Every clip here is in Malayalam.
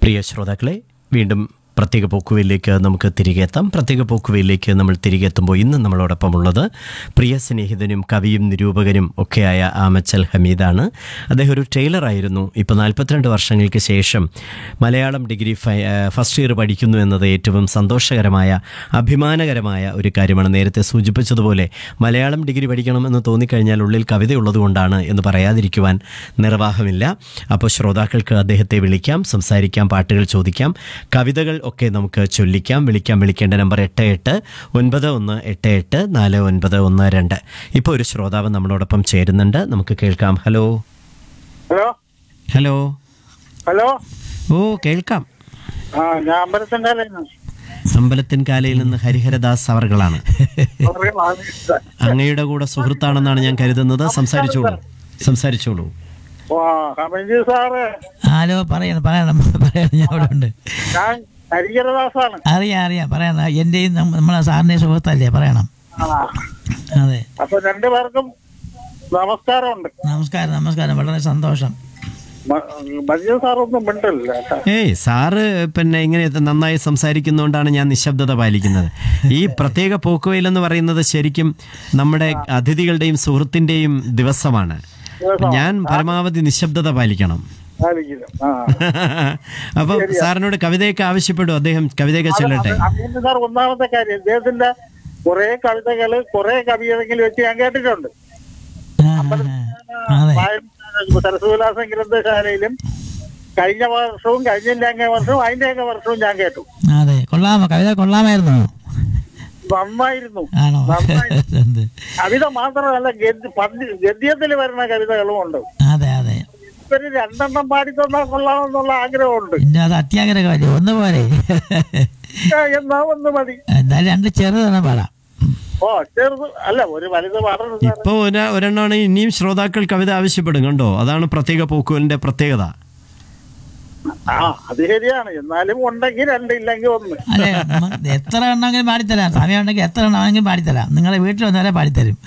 പ്രിയ ശ്രോതാക്കളെ വീണ്ടും പ്രത്യേക പോക്കുവയിലേക്ക് നമുക്ക് തിരികെ എത്താം പ്രത്യേക പോക്കുവയിലേക്ക് നമ്മൾ തിരികെ എത്തുമ്പോൾ ഇന്ന് നമ്മളോടൊപ്പം ഉള്ളത് പ്രിയ സ്നേഹിതനും കവിയും നിരൂപകനും ഒക്കെയായ ആമച്ചൽ ഹമീദാണ് അദ്ദേഹം ഒരു ടൈലറായിരുന്നു ഇപ്പോൾ നാൽപ്പത്തിരണ്ട് വർഷങ്ങൾക്ക് ശേഷം മലയാളം ഡിഗ്രി ഫൈ ഫസ്റ്റ് ഇയർ പഠിക്കുന്നു എന്നത് ഏറ്റവും സന്തോഷകരമായ അഭിമാനകരമായ ഒരു കാര്യമാണ് നേരത്തെ സൂചിപ്പിച്ചതുപോലെ മലയാളം ഡിഗ്രി പഠിക്കണമെന്ന് തോന്നിക്കഴിഞ്ഞാൽ ഉള്ളിൽ കവിതയുള്ളത് കൊണ്ടാണ് എന്ന് പറയാതിരിക്കുവാൻ നിർവാഹമില്ല അപ്പോൾ ശ്രോതാക്കൾക്ക് അദ്ദേഹത്തെ വിളിക്കാം സംസാരിക്കാം പാട്ടുകൾ ചോദിക്കാം കവിതകൾ ഒക്കെ നമുക്ക് ചൊല്ലിക്കാം വിളിക്കാം വിളിക്കേണ്ട നമ്പർ എട്ട് എട്ട് ഒൻപത് ഒന്ന് എട്ട് എട്ട് നാല് ഒൻപത് ഒന്ന് രണ്ട് ഇപ്പോൾ ഒരു ശ്രോതാവ് നമ്മളോടൊപ്പം ചേരുന്നുണ്ട് നമുക്ക് കേൾക്കാം ഹലോ ഹലോ ഹലോ ഹലോ ഓ കേൾക്കാം ആ ഞാൻ അമ്പലത്തിന്റെ ആളാണ്. അമ്പലത്തിൻ കാലയിൽ നിന്ന് ഹരിഹരദാസ് അവർകളാണ് അവർക്ക് വാങ്ങി- അങ്ങയുടെ കൂടെ സുഹൃത്താണെന്നാണ് ഞാൻ കരുതുന്നത് സംസാരിച്ചോളൂ സംസാരിച്ചോളൂ വാ, കമൽജി സാറ് ഹലോ പറയണം പറയണം പറയണം ഞാൻ ഇവിടെ ഉണ്ട് ഞാൻ ഹരിഹരദാസാണ് അറിയാം അറിയാം പറയണം എൻ്റെയും നമ്മ- നമ്മളെ സാറിൻ്റെ സുഹൃത്തല്ലേ പറയണം ആ അതെ അപ്പൊ രണ്ടുപേർക്കും നമസ്കാരമുണ്ട് നമസ്കാരം നമസ്കാരം വളരെ സന്തോഷം മജീദ് സാറൊന്നും മിണ്ടില്ല കേട്ടോ. ഏയ് സാറ് പിന്നെ ഇങ്ങനെ നന്നായി സംസാരിക്കുന്നതുകൊണ്ടാണ് ഞാൻ നിശബ്ദത പാലിക്കുന്നത് ഈ പ്രത്യേക പോക്കുവയിൽ എന്ന് പറയുന്നത് ശരിക്കും നമ്മുടെ അതിഥികളുടെയും സുഹൃത്തിന്റെയും ദിവസമാണ് ഞാൻ പരമാവധി നിശബ്ദത പാലിക്കണം ആയിരിക്കും. ആ അപ്പം സാറിനോട് കവിതയൊക്കെ ആവശ്യപ്പെടും അദ്ദേഹം കവിതയൊക്കെ ചൊല്ലട്ടെ അങ്ങനെ സാർ ഒന്നാമത്തെ കാര്യം ഇദ്ദേഹത്തിന്റെ കുറെ കവിതകള് കുറെ കവിതകൾ വെച്ച് ഞാൻ കേട്ടിട്ടുണ്ട് ആ, ആ, അതെ വായന- സരസ്വതിലാസൻ ഗ്രന്ഥശാലയിലും കഴിഞ്ഞ വർഷവും കഴിഞ്ഞ വർഷവും അതിന്റെയൊക്കെ വർഷവും ഞാൻ കേട്ടു അതെ കൊള്ളാമോ കവിത കൊള്ളാമായിരുന്നോ നന്നായിരുന്നു ആണോ എന്ത്? കവിത മാത്രമല്ല ഗദ്യ പദ്യ- ഗദ്യത്തിൽ വരുന്ന കവിതകളും ഉണ്ട് അതെ അതെ ഇവര് രണ്ടെണ്ണം പാടി തന്നാൽ കൊള്ളാമെന്നുള്ള ആഗ്രഹമുണ്ട് പിന്നെ അത് അത്യാഗ്രഹമല്ലേ ഒന്ന് പോലെ ആ, എന്നാ ഒന്ന് മതി എന്തായാലും രണ്ട് ചെറുതാണ് പാടാം ഓ ചെറുത് അല്ല ഒരു വലുത് പാടണം സാർ ഇപ്പൊ ഒരു ഒരെണ്ണമാണ് ഇനിയും ശ്രോതാക്കൾ കവിത ആവശ്യപ്പെടും കണ്ടോ അതാണ് പ്രത്യേക പോക്കുവലിന്റെ പ്രത്യേകത ആ അത് ശരിയാണ് എന്നാലും ഉണ്ടെങ്കിൽ രണ്ട് ഇല്ലെങ്കിൽ ഒന്ന് അല്ലെ നമ്മ- എത്ര എണ്ണമെങ്കിലും പാടിത്തരാം സമയം ഉണ്ടെങ്കിൽ എത്ര എണ്ണമെങ്കിലും പാടിത്തരാം നിങ്ങളെ വീട്ടിൽ വന്നാലേ പാടിത്തരും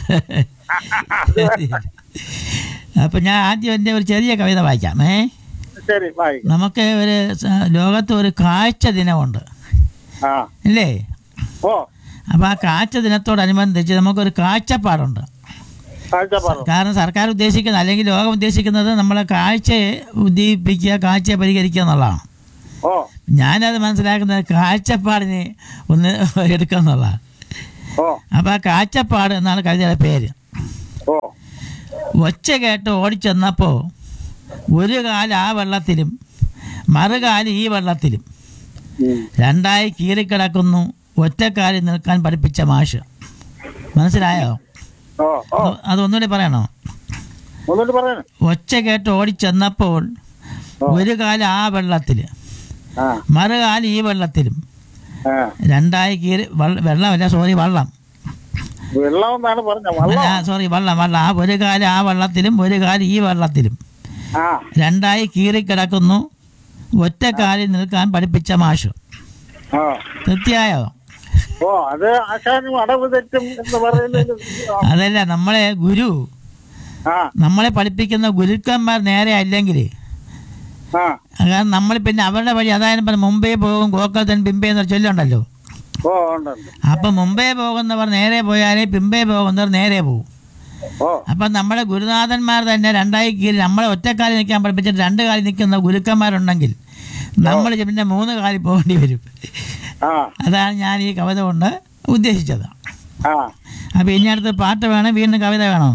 അപ്പൊ ഞാൻ ആദ്യം എൻ്റെ ഒരു ചെറിയ കവിത വായിക്കാം ഏ ശരി ബായ് നമുക്ക് ഒരു സ- ലോകത്ത് ഒരു കാഴ്ച ദിനമുണ്ട് ആ ഇല്ലേ ഓ അപ്പോൾ ആ കാഴ്ച ദിനത്തോടനുബന്ധിച്ച് നമുക്കൊരു കാഴ്ചപ്പാടുണ്ട് കാഴ്ചപ്പാടും കാരണം സർക്കാർ ഉദ്ദേശിക്കുന്നത് അല്ലെങ്കിൽ ലോകം ഉദ്ദേശിക്കുന്നത് നമ്മളെ കാഴ്ചയെ ഉദ്ദീപിക്കുക കാഴ്ചയെ പരിഹരിക്കുക എന്നുള്ളതാണ് ഓ ഞാനത് മനസ്സിലാക്കുന്നത് കാഴ്ചപ്പാടിനെ ഒന്ന് എടുക്കുക എന്നുള്ളതാണ് ഓ അപ്പോൾ ആ കാഴ്ചപ്പാട് എന്നാണ് കവിതയുടെ പേര് ഓ ഒച്ച കേട്ട് ഓടിച്ചെന്നപ്പോൾ ഒരു കാല് ആ വെള്ളത്തിലും മറുകാല് ഈ വെള്ളത്തിലും ഉം. രണ്ടായി കീറിക്കിടക്കുന്നു ഒറ്റക്കാലിൽ നിൽക്കാൻ പഠിപ്പിച്ച മാഷ് മനസ്സിലായോ ഓ ഓ അത് അതൊന്നുകൂടി പറയണോ ഒന്നുകൂടി പറയണേ ഒച്ച കേട്ട് ഓടിച്ചെന്നപ്പോൾ ഒരു കാല് ആ വെള്ളത്തിൽ ആ മറുകാല് ഈ വെള്ളത്തിലും ആ രണ്ടായി കീറി വള്ള- വെള്ളമല്ല സോറി വള്ളം വെള്ളം എന്നാണ് പറഞ്ഞ വള്ളം ആ സോറി വള്ളം വള്ളം ആ ഒരു കാല് ആ വെള്ളത്തിലും ഒരു കാല് ഈ വെള്ളത്തിലും ആ രണ്ടായി കീറിക്കിടക്കുന്നു ഒറ്റ കാലിൽ നിൽക്കാൻ പഠിപ്പിച്ച മാഷ് ആ തൃപ്തിയായോ ഓ അത് ആശാനും അടവ് തെറ്റും എന്ന് പറയുന്നത് അതല്ല നമ്മളെ ഗുരു ആ നമ്മളെ പഠിപ്പിക്കുന്ന ഗുരുക്കന്മാർ നേരെ അല്ലെങ്കിൽ ആ കാരണം നമ്മൾ പിന്നെ അവരുടെ വഴി അതായത് ഇപ്പം മുംബൈ പോകും ഗോക്കത്തൻ പിമ്പേ എന്നൊരു ചൊല്ലുണ്ടല്ലോ ഓ ഉണ്ട് ഉണ്ട്. അപ്പം മുംബൈ പോകുന്നവർ നേരെ പോയാലേ പിമ്പേ പോകുന്നവർ നേരെ പോകും ഓ അപ്പം നമ്മുടെ ഗുരുനാഥന്മാർ തന്നെ രണ്ടായി കീഴിൽ നമ്മളെ ഒറ്റക്കാലിൽ നിൽക്കാൻ പഠിപ്പിച്ചിട്ട് രണ്ട് കാലിൽ നിൽക്കുന്ന ഗുരുക്കന്മാരുണ്ടെങ്കിൽ നമ്മൾ പിന്നെ മൂന്ന് കാലിൽ പോകേണ്ടി വരും ആ അതാണ് ഞാൻ ഈ കവിത കൊണ്ട് ഉദ്ദേശിച്ചത് ആ അപ്പം ഇനി അടുത്ത് പാട്ട് വേണം വീണ്ടും കവിത വേണോ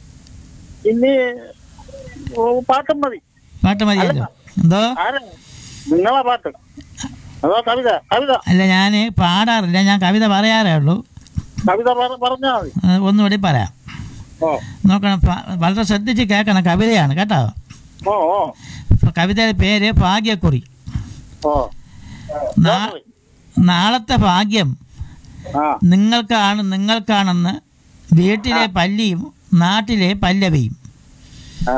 ഇനി ഓ, പാട്ടും മതി പാട്ട് മതിയല്ലോ എന്തോ ആരാ നിങ്ങളാ പാട്ട് അതോ കവിത കവിത അല്ല ഞാൻ പാടാറില്ല ഞാൻ കവിത പറയാറേ ഉള്ളൂ കവിത പറ- പറഞ്ഞാ മതി അത് ഒന്നുകൂടി പറയാം ഓ നോക്കണം പ- വളരെ ശ്രദ്ധിച്ച് കേൾക്കണം കവിതയാണ് കേട്ടോ ഓ ഓ ഇപ്പൊ കവിതയുടെ പേര് ഭാഗ്യക്കുറി ഓ നാ- നാളത്തെ ഭാഗ്യം ആ നിങ്ങൾക്കാണ് നിങ്ങൾക്കാണെന്ന് വീട്ടിലെ പല്ലിയും നാട്ടിലെ പല്ലവിയും ആ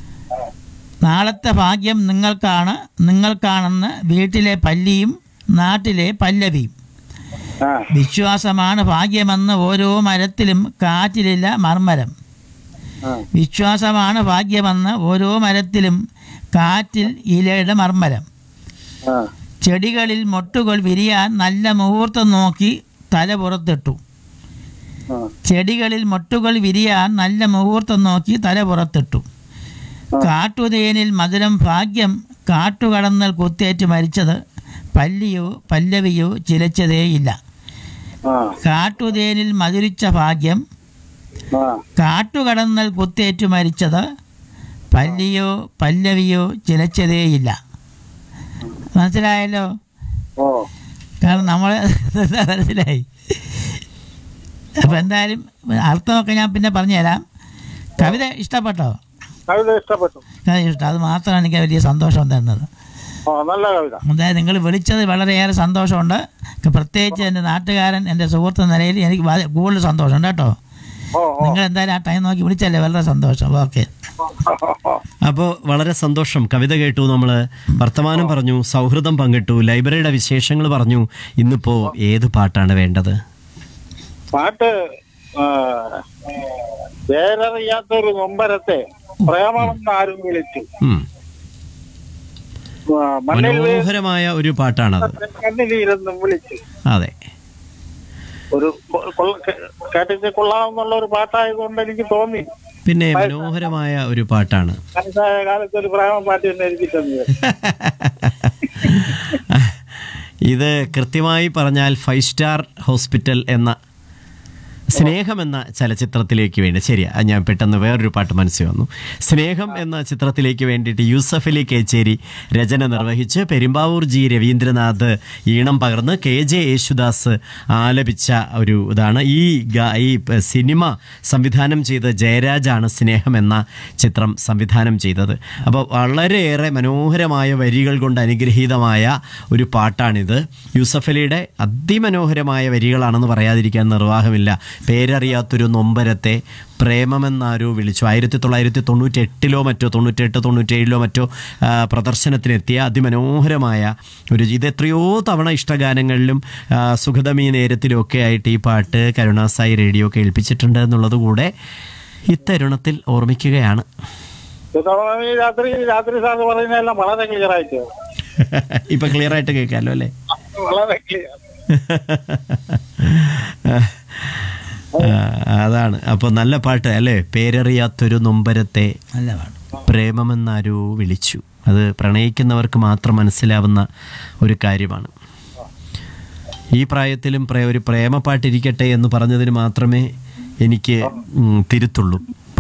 നാളത്തെ ഭാഗ്യം നിങ്ങൾക്കാണ് നിങ്ങൾക്കാണെന്ന് വീട്ടിലെ പല്ലിയും നാട്ടിലെ പല്ലവിയും ആ വിശ്വാസമാണ് ഭാഗ്യമെന്ന് ഓരോ മരത്തിലും കാറ്റിലില്ല മർമ്മരം ആ വിശ്വാസമാണ് ഭാഗ്യമെന്ന് ഓരോ മരത്തിലും കാറ്റിൽ ഇലയുടെ മർമ്മരം ആ ചെടികളിൽ മൊട്ടുകൾ വിരിയാൻ നല്ല മുഹൂർത്തം നോക്കി തല പുറത്തിട്ടു ആ ചെടികളിൽ മൊട്ടുകൾ വിരിയാൻ നല്ല മുഹൂർത്തം നോക്കി തല പുറത്തിട്ടു കാട്ടുതേനിൽ മധുരം ഭാഗ്യം കാട്ടുകടന്നൽ കുത്തേറ്റ് മരിച്ചത് പല്ലിയോ പല്ലവിയോ ചിലച്ചതേയില്ല ആ കാട്ടുതേനിൽ മധുരിച്ച ഭാഗ്യം ആ കാട്ടുകടന്നൽ കുത്തേറ്റ് മരിച്ചത് പല്ലിയോ പല്ലവിയോ ചിലച്ചതേയില്ല മനസ്സിലായല്ലോ ഓ കാരണം നമ്മൾ മനസ്സിലായി അപ്പം എന്തായാലും അർത്ഥമൊക്കെ ഞാൻ പിന്നെ പറഞ്ഞുതരാം കവിത ഇഷ്ടപ്പെട്ടോ കവിത ഇഷ്ടപ്പെട്ടു കവിത ഇഷ്ടം അത് മാത്രമാണ് എനിക്ക് വലിയ സന്തോഷം തരുന്നത് ഓ നല്ല കവിത അതായത് നിങ്ങൾ വിളിച്ചത് വളരെയേറെ സന്തോഷമുണ്ട് പ്രത്യേകിച്ച് എൻ്റെ നാട്ടുകാരൻ എൻ്റെ സുഹൃത്ത് എന്ന നിലയിൽ എനിക്ക് വളരെ കൂടുതൽ സന്തോഷമുണ്ട് കേട്ടോ ഓ ഓ നിങ്ങൾ എന്തായാലും ആ ടൈം നോക്കി വിളിച്ചല്ലേ വളരെ സന്തോഷം ഓക്കെ അപ്പോൾ വളരെ സന്തോഷം കവിത കേട്ടു നമ്മൾ വർത്തമാനം പറഞ്ഞു സൗഹൃദം പങ്കിട്ടു ലൈബ്രറിയുടെ വിശേഷങ്ങൾ പറഞ്ഞു ഇന്നിപ്പോ ഏത് പാട്ടാണ് വേണ്ടത് പാട്ട് ആ, പേരറിയാത്തൊരു നൊമ്പരത്തെ പ്രേമമെന്ന് ആരും വിളിച്ചു ഉം. ആ, മണ്ണിൽ വീഴുന്ന മനോഹരമായ ഒരു പാട്ടാണത് കണ്ണിലിരുന്നും വിളിച്ചു അതെ ഒരു കൊ- കൊള്ള- കേ- കേട്ടിട്ട് കൊള്ളാമെന്നുള്ള ഒരു പാട്ടായതുകൊണ്ട് എനിക്ക് തോന്നി പിന്നെ മനോഹരമായ ഒരു പാട്ടാണ് വയസ്സായ കാലത്ത് ഒരു പ്രേമ പാട്ട് തന്നെ എഴുതി തന്നത് ഇത് കൃത്യമായി പറഞ്ഞാൽ ഫൈവ് സ്റ്റാർ ഹോസ്പിറ്റൽ എന്ന സ്നേഹം എന്ന ചലച്ചിത്രത്തിലേക്ക് വേണ്ടി ശരിയാ അത് ഞാൻ പെട്ടെന്ന് വേറൊരു പാട്ട് മനസ്സിൽ വന്നു സ്നേഹം എന്ന ചിത്രത്തിലേക്ക് വേണ്ടിയിട്ട് യൂസഫ് അലി കേച്ചേരി രചന നിർവഹിച്ച് പെരുമ്പാവൂർ ജി രവീന്ദ്രനാഥ് ഈണം പകർന്ന് കെ ജെ യേശുദാസ് ആലപിച്ച ഒരു ഇതാണ് ഈ ഗ- ഈ പ- സിനിമ സംവിധാനം ചെയ്ത ജയരാജാണ് സ്നേഹം എന്ന ചിത്രം സംവിധാനം ചെയ്തത് അപ്പോൾ വളരെയേറെ മനോഹരമായ വരികൾ കൊണ്ട് അനുഗ്രഹീതമായ ഒരു പാട്ടാണിത് യൂസഫ് അലിയുടെ അതിമനോഹരമായ വരികളാണെന്ന് പറയാതിരിക്കാൻ നിർവാഹമില്ല പേരറിയാത്തൊരു നൊമ്പരത്തെ പ്രേമമെന്നാരോ വിളിച്ചു ആയിരത്തി തൊള്ളായിരത്തി തൊണ്ണൂറ്റി എട്ടിലോ മറ്റോ തൊണ്ണൂറ്റെട്ട് തൊണ്ണൂറ്റേഴിലോ മറ്റോ ആ, പ്രദർശനത്തിനെത്തിയ അതിമനോഹരമായ ഒരു ഇത് എത്രയോ തവണ ഇഷ്ടഗാനങ്ങളിലും ആ, സുഗതമീ നേരത്തിലും ഒക്കെ ആയിട്ട് ഈ പാട്ട് കരുണാസായി റേഡിയോ കേൾപ്പിച്ചിട്ടുണ്ട് എന്നുള്ളത് കൂടെ ഇത്തരുണത്തിൽ ഓർമ്മിക്കുകയാണ് ഇത്തവണ ഈ രാത്രി രാത്രി സാർ പറയുന്നതെല്ലാം വളരെ ക്ലിയർ ആയിട്ട് ഇപ്പൊ ക്ലിയർ ആയിട്ട് കേൾക്കാമല്ലോ അല്ലേ വളരെ ക്ലിയർ ആ, അതാണ് അപ്പോൾ നല്ല പാട്ട് അല്ലേ പേരറിയാത്തൊരു നൊമ്പരത്തെ നല്ല പാട്ട് പ്രേമമെന്നാരോ വിളിച്ചു അത് പ്രണയിക്കുന്നവർക്ക് മാത്രം മനസ്സിലാവുന്ന ഒരു കാര്യമാണ് ഈ പ്രായത്തിലും പ്രേ- ഒരു പ്രേമപ്പാട്ടിരിക്കട്ടെ എന്ന് പറഞ്ഞതിന് മാത്രമേ എനിക്ക് ഉം, തിരുത്തുള്ളൂ